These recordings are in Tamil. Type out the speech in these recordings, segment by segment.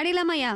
பாடிடலாமாய்யா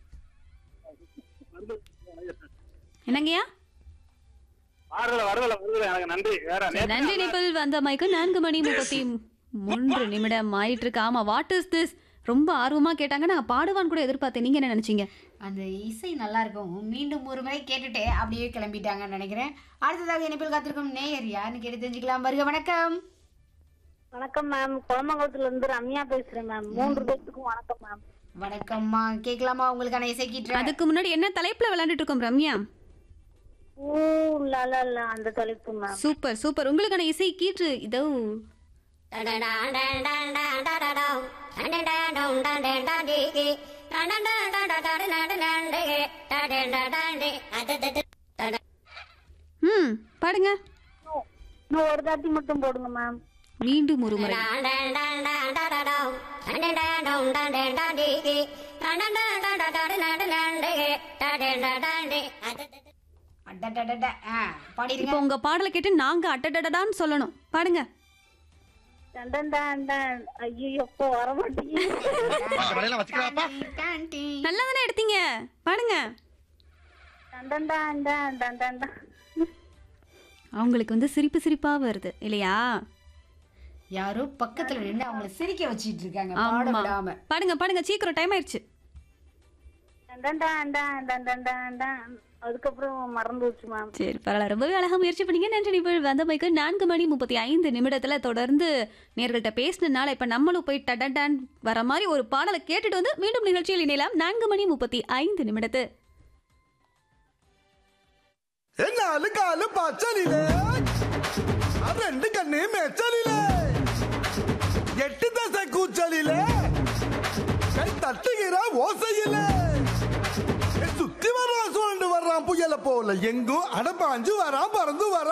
என்னங்கய்யா வரல வரல வரல எனக்கு நன்றி வேற நேத்து நன்றி நிபிள் வந்த மைக்கு நான்கு மணி முப்பத்தி மூன்று நிமிடம் ஆயிட்டு இருக்கு ஆமா வாட் இஸ் திஸ் ரொம்ப ஆர்வமா கேட்டாங்க நான் பாடுவான்னு கூட எதிர்பார்த்தேன் நீங்க என்ன நினைச்சீங்க அந்த இசை நல்லா இருக்கும் மீண்டும் ஒரு முறை கேட்டுட்டு அப்படியே கிளம்பிட்டாங்கன்னு நினைக்கிறேன் அடுத்ததாக இணைப்பில் காத்திருக்கும் நேயர் யாருன்னு கேட்டு தெரிஞ்சுக்கலாம் வருக வணக்கம் வணக்கம் மேம் குளமங்கலத்துல இருந்து ரம்யா பேசுறேன் மேம் மூன்று பேத்துக்கும் வணக்கம் மேம் வணக்கம்மா கேட்கலாமா உங்களுக்கான இசை கீற்று அதுக்கு முன்னாடி என்ன தலைப்புல விளையாண்டுட்டு இருக்கோம் ரம்யா ஊ லலல அந்த தலைப்பு மேம் சூப்பர் சூப்பர் உங்களுக்கான இசை கீற்று இதோ ம் பாடுங்க இன்னும் ஒரு தாட்டி மட்டும் போடுங்க மேம் மீண்டும் ஒரு முறை அடடடட ஆ பாடிருங்க இப்போ உங்க பாடலை கேட்டு நாங்க அட்டடடான்னு சொல்லணும் பாடுங்க தண்டன் டாண்டன் ஐயோ இப்போ வர மாட்டேங்குது டாண்டி. நல்லா தானே எடுத்தீங்க பாடுங்க தண்டன் டாண்டன் தண்டன் டான். அவங்களுக்கு வந்து சிரிப்பு சிரிப்பா வருது இல்லையா யாரோ பக்கத்துல நின்று அவங்கள சிரிக்க வச்சிட்டு இருக்காங்க பாட ஆமா விடாம பாடுங்க பாடுங்க சீக்கிரம் டைம் ஆயிடுச்சு தண்டன் டாண்டன் தண்டன் டாண்டன் அதுக்கப்புறம் மறந்து வச்சு மேம் சரி பரவாயில்ல ரொம்பவே அழகா முயற்சி பண்ணீங்க நன்றி நிபுள் வந்த மைக்கு நான்கு மணி முப்பத்தி ஐந்து நிமிடத்துல தொடர்ந்து நேர்கள்ட்ட பேசினதுனால இப்ப நம்மளும் போய் டடன் வர மாதிரி ஒரு பாடலை கேட்டுட்டு வந்து மீண்டும் நிகழ்ச்சியில் இணையலாம் நான்கு மணி முப்பத்தி ஐந்து நிமிடத்து നാല് കാല് പച്ചലിലേ ആ രണ്ട് കണ്ണ് മെച്ചലിലേ എട്ട് ദശ കൂച്ചലിലേ കൈ തട്ടുകിற ஓசையிலே சுத்தி வர்றான் சுழண்டு வர்றான் புயல போல எங்கும் அடப்பாஞ்சு வரான் பறந்து வரான்